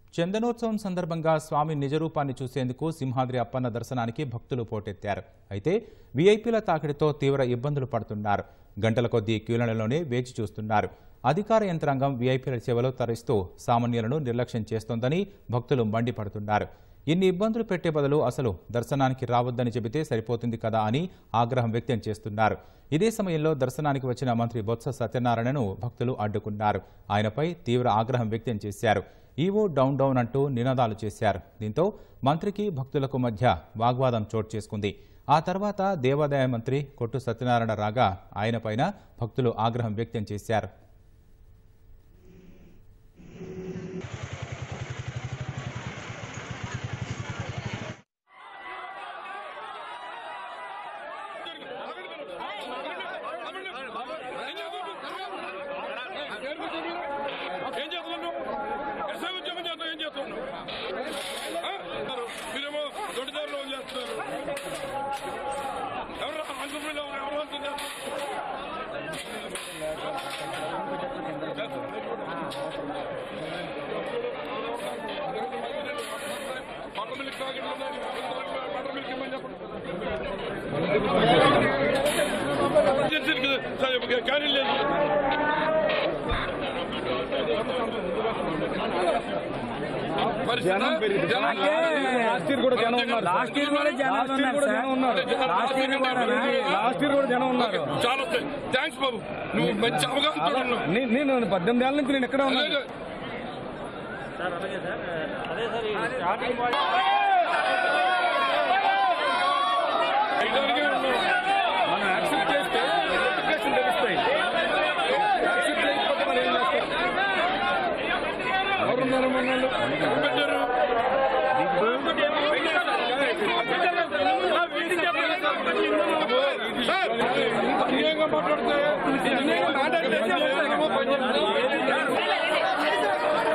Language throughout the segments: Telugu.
చందనోత్సవం సందర్భంగా స్వామి నిజరూపాన్ని చూసేందుకు సింహాద్రి అప్పన్న దర్శనానికి భక్తులు పోటెత్తారు అయితే వీఐపీల తాకిడితో తీవ్ర ఇబ్బందులు పడుతున్నారు గంటల కొద్దీ క్యూలలోనే వేచి చూస్తున్నారు అధికార యంత్రాంగం వీఐపీల సేవలో తరలిస్తూ సామాన్యులను నిర్లక్ష్యం చేస్తోందని భక్తులు మండిపడుతున్నారు ఇన్ని ఇబ్బందులు పెట్టే బదులు అసలు దర్శనానికి రావద్దని చెబితే సరిపోతుంది కదా అని ఆగ్రహం వ్యక్తం చేస్తున్నారు ఇదే సమయంలో దర్శనానికి వచ్చిన మంత్రి బొత్స సత్యనారాయణను భక్తులు అడ్డుకున్నారు ఆయనపై తీవ్ర ఆగ్రహం వ్యక్తం చేశారు ఈవో డౌన్ డౌన్ అంటూ నినాదాలు చేశారు దీంతో మంత్రికి భక్తులకు మధ్య వాగ్వాదం చోటు చేసుకుంది ఆ తర్వాత దేవాదాయ మంత్రి కొట్టు సత్యనారాయణ రాగా ఆయనపైన భక్తులు ఆగ్రహం వ్యక్తం చేశారు ఏం చేస్తున్నావు ఎస్ఐ ఉద్యోగం చేస్తావు ఏం చేస్తున్నావు ఆ? మీరేమో దొడ్డిదారులు చేస్తున్నారు ఎవరు అంకుల్లో ఎవరు అంటున్నారు బటర్ మిల్క్ ప్యాకెట్లు ఉన్నాయి బటర్ మిల్క్ ఇమ్మని చెప్పండి క్యారీలు లేదు మరి జనం లాస్ట్ ఇయర్ కూడా జనం ఉన్నారు లాస్ట్ ఇయర్ కూడా జనం లాస్ట్ ఇయర్ కూడా జనం ఉన్నారు లాస్ట్ ఇయర్ కూడా లాస్ట్ ఇయర్ కూడా జనం ఉన్నారు చాలా థ్యాంక్స్ బాబు నువ్వు మంచి అవగాహన ఉన్నావు నే- నేను పద్దెనిమిది ఏళ్ళ నుంచి నేను ఎక్కడ ఉన్నాను అలాగే. ఇలాగే ఉన్నావు. మనం యాక్సెప్ట్ చేస్తే నోటిఫికేషన్ తెలుస్తాయి యాక్సెప్ట్ చేయకపోతే మరి ఏం చేస్తాం ఎవరున్నారు మన వాళ్ళు? ఎవరు పెట్టారు? సార్, అన్యాయంగా మాట్లాడితే అన్యాయంగా మాట్లాడితే అన్యాయంగా పనిచేస్తుంది.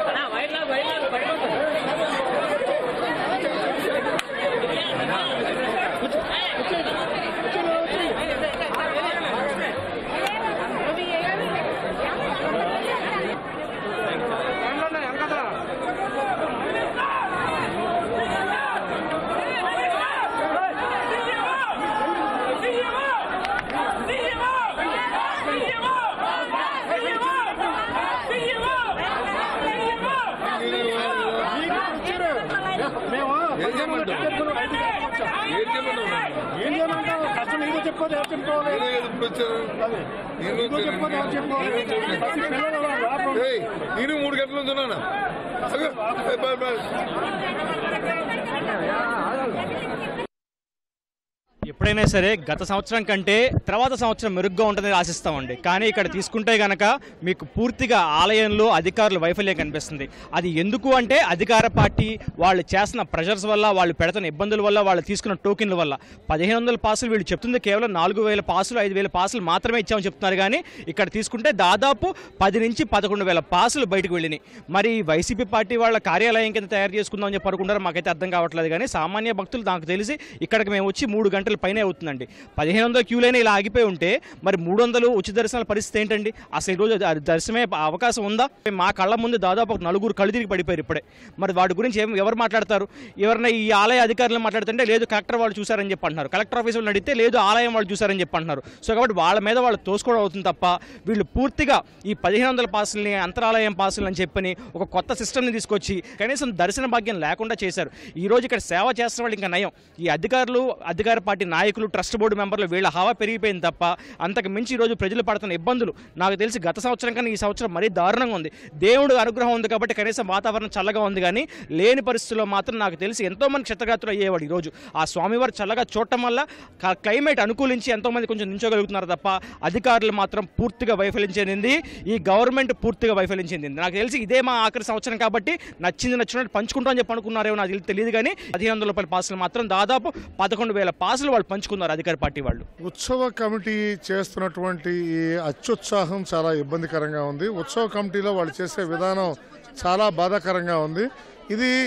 ఏం చేయమంటావు? ఏం చేయమంటావు? ఏం చేయమంటావు అసలు నీతో చెప్పుకోదు ఎవరు చెప్పుకోవాలి నేనే కదా ఇప్పుడు వచ్చాను. నేను నీతో చెప్పుకోదు ఎవరు చెప్పుకోవాలి ఫస్ట్ పిల్లలు లోపల ఏయ్, నేను మూడు గంటల నుంచి ఉన్నాను అగో, ఏ, బై, బై. ఎప్పుడైనా సరే గత సంవత్సరం కంటే తర్వాత సంవత్సరం మెరుగ్గా ఉంటుందని ఆశిస్తామండి కానీ ఇక్కడ తీసుకుంటే గనక మీకు పూర్తిగా ఆలయంలో అధికారుల వైఫల్యం కనిపిస్తుంది అది ఎందుకు అంటే అధికార పార్టీ వాళ్ళు చేస్తున్న ప్రెషర్స్ వల్ల వాళ్ళు పెడుతున్న ఇబ్బందుల వల్ల వాళ్ళు తీసుకున్న టోకెన్ల వల్ల పదిహేను వందల పాసులు వీళ్ళు చెప్తుంది కేవలం నాలుగు వేల పాసులు ఐదు వేల పాసులు మాత్రమే ఇచ్చామని చెప్తున్నారు కానీ ఇక్కడ తీసుకుంటే దాదాపు పది నుంచి పదకొండు వేల పాసులు బయటకు వెళ్ళినాయి మరి వైసీపీ పార్టీ వాళ్ళ కార్యాలయం కింద తయారు చేసుకుందామని చెప్పి అనుకుంటారు మాకైతే అర్థం కావట్లేదు కానీ సామాన్య భక్తులు నాకు తెలిసి ఇక్కడికి మేము వచ్చి మూడు గంటల పైనే అవుతుందండి పదిహేను వందల క్యూలైనా ఇలా ఆగిపోయి ఉంటే మరి మూడు వందలు ఉచిత దర్శనాల పరిస్థితి ఏంటండి అసలు ఈరోజు అది దర్శనమే అవకాశం ఉందా మా కళ్ళ ముందు దాదాపు ఒక నలుగురు కళ్ళు తిరిగి పడిపోయారు ఇప్పుడే మరి వాటి గురించి ఏం ఎవరు మాట్లాడతారు ఎవరైనా ఈ ఆలయ అధికారులు మాట్లాడుతుంటే లేదు కలెక్టర్ వాళ్ళు చూసారని చెప్పి అంటున్నారు కలెక్టర్ ఆఫీస్ వాళ్ళు అడిగితే లేదు ఆలయం వాళ్ళు చూసారని చెప్పి అంటున్నారు సో కాబట్టి వాళ్ళ మీద వాళ్ళు తోసుకోవడం అవుతుంది తప్ప వీళ్ళు పూర్తిగా ఈ పదిహేను వందల పాసుల్ని అంతరాలయం పాసులు అని చెప్పని ఒక కొత్త సిస్టమ్ని తీసుకొచ్చి కనీసం దర్శన భాగ్యం లేకుండా చేశారు ఈ రోజు ఇక్కడ సేవ చేస్తున్న వాళ్ళు ఇంకా నయం ఈ అధికారులు అధికార పార్టీ నాయకులు ట్రస్ట్ బోర్డు మెంబర్లు వీళ్ళ హవా పెరిగిపోయింది తప్ప అంతకు మించి ఈ రోజు ప్రజలు పడుతున్న ఇబ్బందులు నాకు తెలిసి గత సంవత్సరం కన్నా ఈ సంవత్సరం మరీ దారుణంగా ఉంది దేవుడు అనుగ్రహం ఉంది కాబట్టి కనీసం వాతావరణం చల్లగా ఉంది కానీ లేని పరిస్థితుల్లో మాత్రం నాకు తెలిసి ఎంతో మంది క్షతగాత్రులు అయ్యేవాడు ఈరోజు ఆ స్వామివారు చల్లగా చూడటం వల్ల క- క్లైమేట్ అనుకూలించి ఎంతో మంది కొంచెం నించోగలుగుతున్నారు తప్ప అధికారులు మాత్రం పూర్తిగా వైఫల్యం చెందింది ఈ గవర్నమెంట్ పూర్తిగా వైఫల్యం చెందింది నాకు తెలిసి ఇదే మా ఆఖరి సంవత్సరం కాబట్టి నచ్చింది నచ్చినట్టు పంచుకుంటాం అని చెప్పి అనుకున్నారేమో నాకు తెలి- తెలియదు కానీ పదిహేను వందల రూపాయల పాసులు మాత్రం దాదాపు పదకొండు వేల పాసులు వాళ్ళు పంచుకున్నారు అధికార పార్టీ వాళ్ళు ఉత్సవ కమిటీ చేస్తున్నటువంటి ఈ అత్యుత్సాహం చాలా ఇబ్బందికరంగా ఉంది ఉత్సవ కమిటీలో వాళ్ళు చేసే విధానం చాలా బాధాకరంగా ఉంది ఇది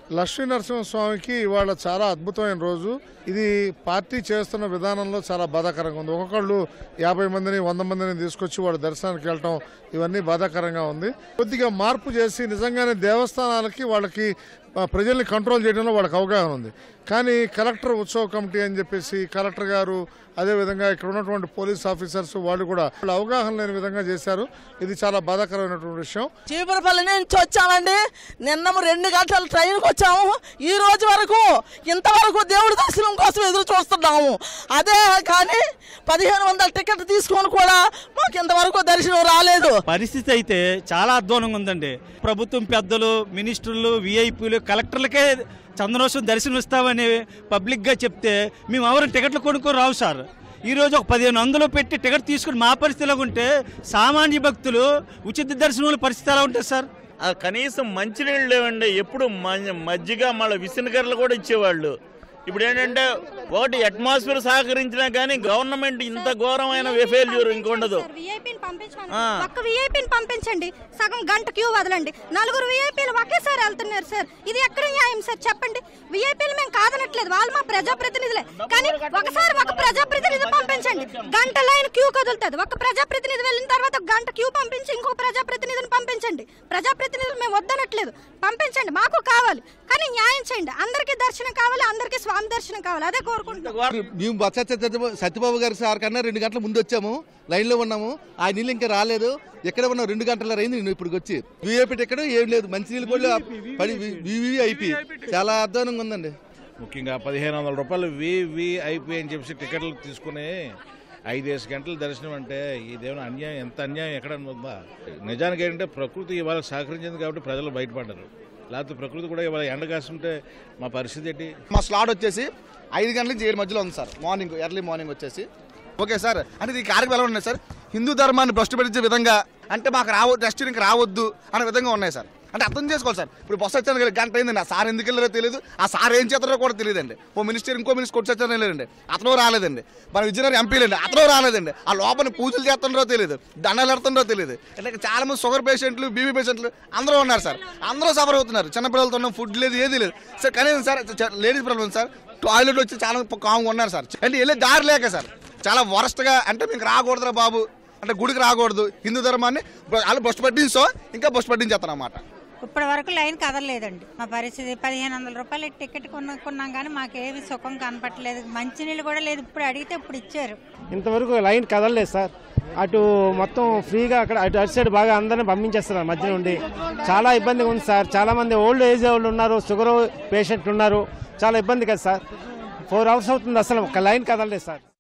లక్ష్మీ నరసింహస్వామికి ఇవాళ చాలా అద్భుతమైన రోజు ఇది పార్టీ చేస్తున్న విధానంలో చాలా బాధాకరంగా ఉంది ఒక్కొక్కళ్ళు యాభై మందిని వంద మందిని తీసుకొచ్చి వాళ్ళ దర్శనానికి వెళ్ళటం ఇవన్నీ బాధాకరంగా ఉంది కొద్దిగా మార్పు చేసి నిజంగానే దేవస్థానాలకి వాళ్ళకి ఆ, ప్రజల్ని కంట్రోల్ చేయడంలో వాళ్ళకి అవగాహన ఉంది కానీ కలెక్టర్ ఉత్సవ కమిటీ అని చెప్పేసి కలెక్టర్ గారు అదేవిధంగా ఇక్కడ ఉన్నటువంటి పోలీస్ ఆఫీసర్స్ వాళ్ళు కూడా వాళ్ళు అవగాహన లేని విధంగా చేశారు ఇది చాలా బాధాకరమైనటువంటి విషయం చీపురపల్లి నుంచి వచ్చామండి నిన్న రెండు గంటల ట్రైన్కి వచ్చాము ఈ రోజు వరకు ఇంతవరకు దేవుడి దర్శనం కోసం ఎదురు చూస్తున్నాము అదే కానీ పదిహేను వందల టికెట్ తీసుకొని కూడా మాకు ఇంతవరకు దర్శనం రాలేదు పరిస్థితి అయితే చాలా అధ్వానంగా ఉందండి ప్రభుత్వం పెద్దలు మినిస్టర్లు విఐపీలు కలెక్టర్లకే చంద్రోత్సవం దర్శనం ఇస్తామని పబ్లిక్గా చెప్తే మేము ఎవరు టికెట్లు కొనుక్కొని రావు సార్ ఈ రోజు ఒక పదిహేను వందలు పెట్టి టికెట్ తీసుకుని మా పరిస్థితిలో ఉంటే సామాన్య భక్తులు ఉచిత దర్శనం పరిస్థితి ఎలా ఉంటుంది సార్ ఆ కనీసం మంచినీళ్ళు లేవండి ఎప్పుడు మ- మజ్జిగ మళ్ళీ విసనకర్రలు కూడా ఇచ్చేవాళ్ళు ఇప్పుడు ఏంటంటే ఒకటి అట్మాస్ఫియర్ సహకరించినా కానీ గవర్నమెంట్ ఇంత ఘోరమైన ఫెయిల్యూర్ ఇంకొండదు విఐపీని పంపించమని ఆ. ఒక్క విఐపీని పంపించండి సగం గంట క్యూ వదలండి నలుగురు విఐపీలు ఒకేసారి వెళ్తున్నారు సార్ ఇది ఎక్కడ న్యాయం సార్ చెప్పండి విఐపీలు మేము కాదనట్లేదు వాళ్ళు మా ప్రజాప్రతినిధులే కానీ ఒకసారి ఒక ప్రజాప్రతినిధి పంపించండి గంట లైన్ క్యూ కదులుతుంది ఒక ప్రజాప్రతినిధి వెళ్ళిన తర్వాత ఒక గంట క్యూ పంపించి ఇంకో ప్రజాప్రతినిధిని పంపించండి ప్రజాప్రతినిధులు మేము వద్దనట్లేదు పంపించండి మాకు కావాలి కానీ న్యాయం చేయండి అందరికీ దర్శనం కావాలి అందరికీ స్వామి దర్శనం కావాలి అదే కోరుకుంటున్నాం మేము బొత్స సత్యబాబు- సత్యబాబు గారి సార్ కన్నా రెండు గంటల ముందు వచ్చాము లైన్ లో ఉన్నాము ఆ నీళ్ళు ఇంకా రాలేదు ఎక్కడ ఉన్నాం రెండు గంటల అయింది నేను ఇప్పుడు వచ్చి విఐపి టికెట్ ఏం లేదు మంచి నీళ్ళు కూడా పడి వివిఐపి చాలా అధ్వానంగా ఉందండి ముఖ్యంగా పదిహేను వందల రూపాయలు వివిఐపి అని చెప్పి టికెట్లు తీసుకుని ఐదేసి గంటల దర్శనం అంటే ఈ దేవుని అన్యాయం ఎంత అన్యాయం ఎక్కడ ఉందా నిజానికి ఏంటంటే ప్రకృతి ఇవాళ సహకరించింది కాబట్టి ప్రజలు బయటపడ్డారు లేకపోతే ప్రకృతి కూడా ఇవాళ ఎండ కాస్తుంటే మా పరిస్థితి ఏంటి మా స్లాట్ వచ్చేసి ఐదు గంటల నుంచి ఏడు మధ్యలో ఉంది సార్ మార్నింగ్ ఎర్లీ మార్నింగ్ వచ్చేసి ఓకే సార్ అంటే ఈ కార్యక్రమాలు ఎలా ఉన్నాయి సార్ హిందూ ధర్మాన్ని భ్రష్టు పెట్టించే విధంగా అంటే మాకు రావద్దు రెస్టారెంట్కి రావద్దు అనే విధంగా ఉన్నాయి సార్ అంటే అర్థం చేసుకోవాలి సార్ ఇప్పుడు బస్సు వచ్చాను కదా, గంట అయిందండి ఆ సార్ ఎందుకు వెళ్ళారో తెలియదు ఆ సార్ ఏం చేస్తారో కూడా తెలియదండి ఓ మినిస్టర్ ఇంకో మినిస్టర్ కొట్టి వచ్చారో లేదండి అతను రాలేదండి మన విజయనగరం ఎంపీలండి అతను రాలేదండి ఆ లోపల పూజలు చేస్తుండో తెలియదు దండాలు పెడుతుండో తెలియదు అంటే చాలా మంది షుగర్ పేషెంట్లు బీపీ పేషెంట్లు అందరూ ఉన్నారు సార్ అందరూ సఫర్ అవుతున్నారు చిన్నపిల్లలతో ఉన్నాం ఫుడ్ లేదు ఏది లేదు సార్ కనీసం sir ladies problem sir toilet వచ్చి చాలా కాంగ్ ఉన్నారు సార్ అంటే వెళ్ళే దారి లేక సార్ చాలా వరస్ట్గా అంటే మీకు రాకూడదురా బాబు అంటే గుడికి రాకూడదు హిందూ ధర్మాన్ని వాళ్ళు బస్సు పట్టించో ఇంకా బస్సు పట్టించేస్తాను అన్నమాట ఇప్పటి వరకు లైన్ కదలలేదండి మా పరిస్థితి పదిహేను వందల రూపాయలు టికెట్ కొనుక్కున్నాం కానీ మాకేవి సుఖం కనపట్లేదు మంచినీళ్ళు కూడా లేదు ఇప్పుడు అడిగితే ఇప్పుడు ఇచ్చారు ఇంతవరకు లైన్ కదలలేదు సార్ అటు మొత్తం ఫ్రీగా అక్కడ అటు అటు సైడ్ బాగా అందరిని పంపించేస్తున్నారు మధ్య నుండి చాలా ఇబ్బందిగా ఉంది సార్ చాలా మంది ఓల్డ్ ఏజ్ వాళ్ళు ఉన్నారు షుగర్ పేషెంట్లు ఉన్నారు చాలా ఇబ్బంది కదా సార్ ఫోర్ అవర్స్ అవుతుంది అసలు ఒక లైన్ కదలలేదు సార్